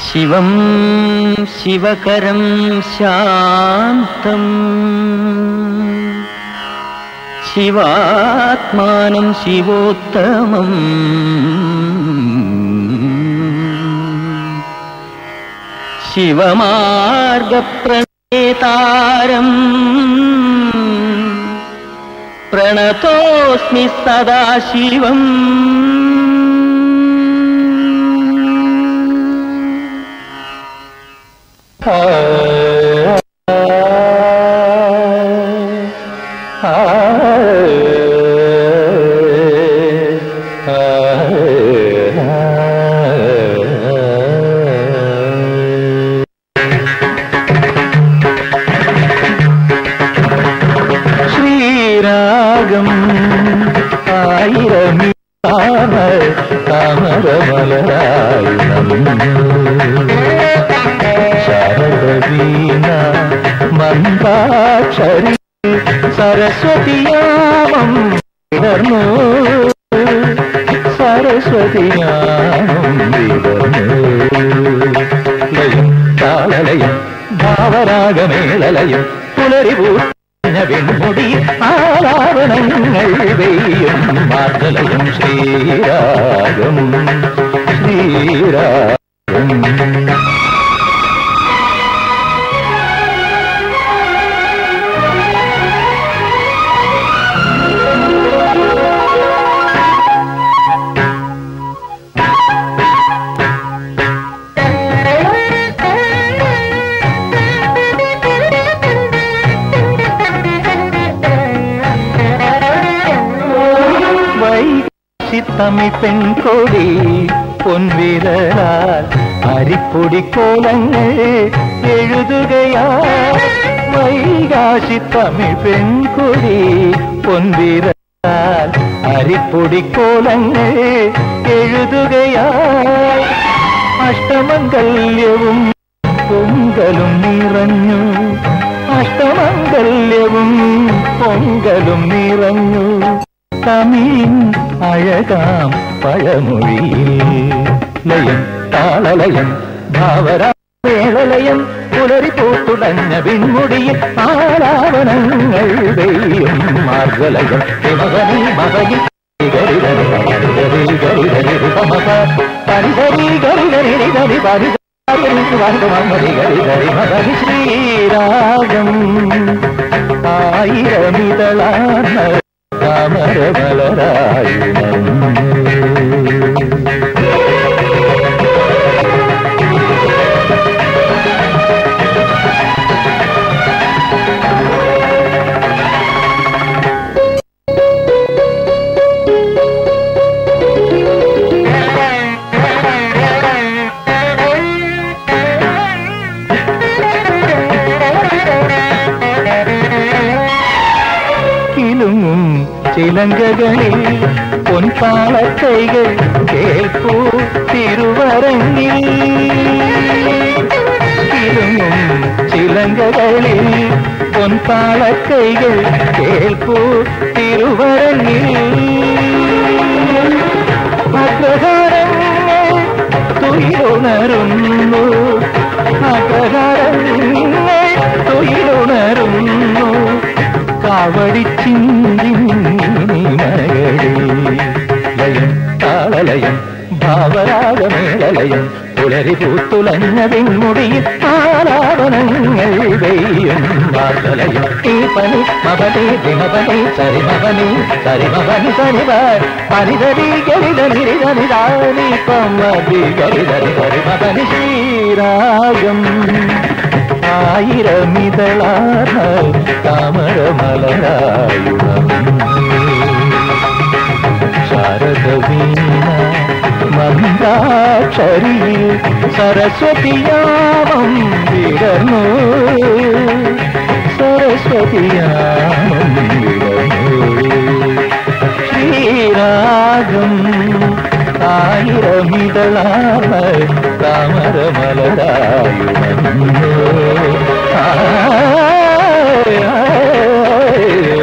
ശിവം ശിവകരം ശാന്തം ശിവാത്മാനം ശിവോത്തമം ശിവമാർഗപ്രണേതാരം പ്രണതോസ്മി സദാശിവം ശ്രീരാഗം ആയിരമി താമരമലരായി ശരദവീണ മന്ദാക്ഷരി സരസ്വതിയാമം വിടർന്നു സരസ്വതിയാമം വിടർന്നു ലയം താളലയം ഭാവരാഗമേളലയം പുലരി വെൺമുടി ആലാപനങ്ങൾ വെയ്യും മാർഗലയം ശ്രീരാഗം ശ്രീരാഗം വൈകാശിത്തമിഴ് പെൺകൊടി പൊൻവിരലാൽ അരിപ്പൊടി കോലങ്ങൾ എഴുതുകയാ വൈകാശിത്തമിഴ് പെൺകൊടി പൊൻവിരലാൽ അരിപ്പൊടി കോലങ്ങൾ എഴുതുകയാ അഷ്ടമംഗല്യവും പൊങ്കലും നിറഞ്ഞു അഷ്ടമംഗല്യവും പൊങ്കലും നിറഞ്ഞു തമിഴിൻ അഴകാം പഴമൊഴിയിൽ ലയം താളലയം ഭാവരാളലയം പുലരി പൂത്തുടഞ്ഞ വിൺമുടിയിൽ ആലാപനങ്ങൾ വെയ്യും മാർഗലയം ഹിമവനി മകയിൽ ഗരിതരി ഗരിതരി ഗരിതരി സമപ പരിസരി ഗരിതരി ഗരി പരിസരി ഗരിതരി മകനി ശ്രീരാഗം ആയിരമിതളാർന്ന താമരമലരായുണർന്നു കിലുങ്ങും ചിലങ്കകളിൽ പൊൻപാളക്കൈകൾ കേൾക്കൂ തിരുവരങ്ങിൽ കിലുങ്ങും ചിലങ്കകളിൽ പൊൻപാളക്കൈകൾ കേൾക്കൂ തിരുവരങ്ങിൽ അഗ്രഹാരങ്ങൾ തുയിലുണരുന്നു അഗ്രഹാരങ്ങൾ തുയിലുണരുന്നു കാവടിച്ചിന്തിമകളിൽ ലയം താളലയം ഭാവരാഗമേളലയം പുലരി പൂത്തുലഞ്ഞ വിൺമുടിയിൽ ആലാപനങ്ങൾ വെയ്യും വാർത്തലയം ഈ പനി മപനി ദിനപനി സരിമപനി സരിമപനി സരിവ പനിതരി ഗരിതനിരിതനിതാനി പമ്മതി ഗരിതനി സരിമപനി ശ്രീരാഗം ആയിരമിതളാർന്ന താമരമലരായുണർന്നു ശാരദവീണ മന്ദാക്ഷരിയിൽ സരസ്വതിയാമം വിടർന്നു സരസ്വതിയാമം വിടർന്നു ശ്രീരാഗം ആയിരമിതളാർന്ന താമരമലരായുണർന്നു ആ